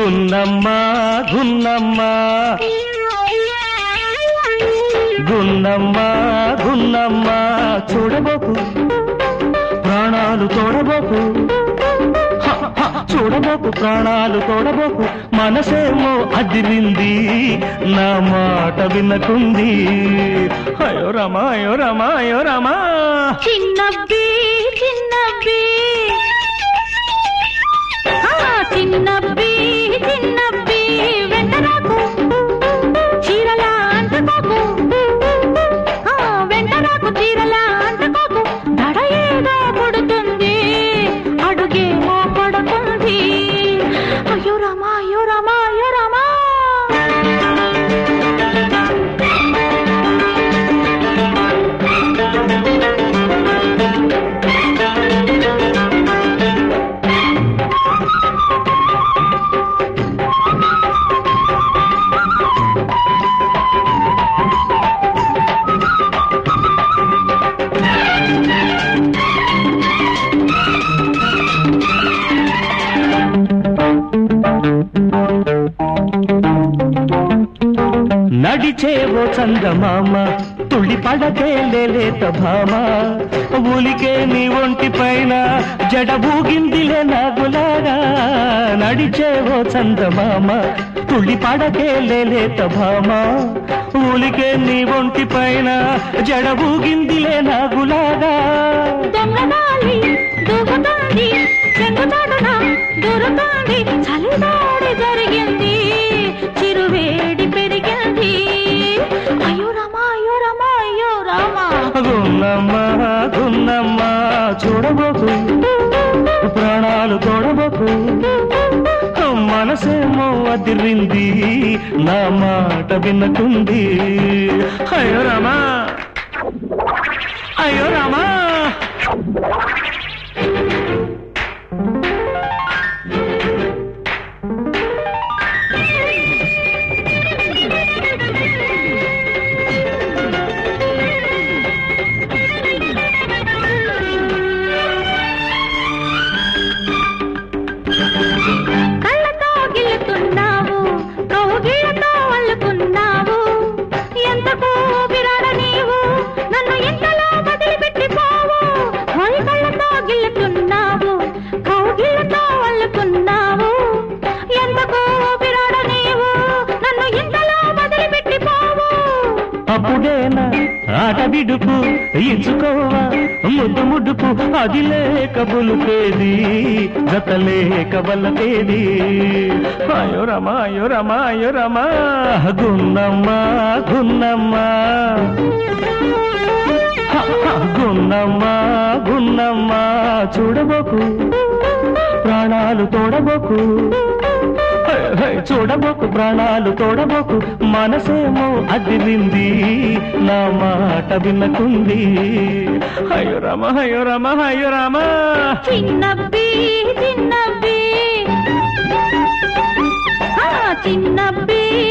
గున్నమ్మ గున్నమ్మ గున్నమ్మ గున్నమ్మ చూడబోకు ప్రాణాలు తోడబోకు హ, హ, చూడబోకు ప్రాణాలు తోడబోకు మనసేమో అదిరింది నా మాట వినకుంది అయ్యో రమా అయ్యో రమా అయ్యో రమా చిన్నబ్బి చిన్నబ్బి ఆ, చిన్నబ్బి చిన్నబ్బి వెంటరాకు చీరలా అంటుకోకు ఆ, వెంటరాకు చీరలా అంటుకోకు దడ ఏదో పుడుతుంది అడుగేమో పడుతుంది అయ్యో రామా అయ్యో రామా అయ్యో రామా నడిచేవో చందమామ తుళ్ళి పడకే లేత భామ ఊలికే నీ ఒంటి పైన జడ ఊగిందిలే నాగులాగా నడిచేవో చందమామ తుళ్ళి పడకే లేత భామ ఊలికే నీ ఒంటి పైన జడ ఊగిందిలే నాగులాగా దొంగదాలి దూకుతాంది చెంగుతాడున దూరుతాంది చలిదాడి జరిగింది చిరువేడి పెరిగింది అయ్యో రామా అయ్యో రామా అయ్యో రామా గున్నమ్మ గున్నమ్మ చూడబోకు ప్రాణాలు తోడబోకు మనసేమో అదిరింది నా మాట వినకుంది అయ్యో రామా అయ్యో రామా కళ్ళతో గిల్లుతున్నావు కౌగిళ్ళతో అల్లుకున్నావు ఎంతకు విరాడ నీవు నన్ను ఇంతలో వదిలిపెట్టిపోవు హోయ్ కళ్ళతో గిల్లుతున్నావు కౌగిళ్ళతో అల్లుకున్నావు ఎంతకు విరాడ నీవు నన్ను ఇంతలో వదిలిపెట్టిపోవు అప్పుడేనా ఆట విడుపు ఇచ్చుకోవా ముద్దు ముడుపు అది లేక బులుపేది జత లేక బల్లపేది అయ్యో రమా అయ్యో రమా అయ్యో రమా గున్నమ్మ గున్నమ్మ హ, హ, గున్నమ్మ గున్నమ్మ చూడబోకు ప్రాణాలు తోడబోకు హై, హై, చూడబోకు ప్రాణాలు తోడబోకు మనసేమో అదిరింది నా మాట వినకుంది అయ్యో రమ అయ్యో రమ అయ్యో రమ చిన్నబ్బి చిన్నబ్బి ఆ చిన్నబ్బి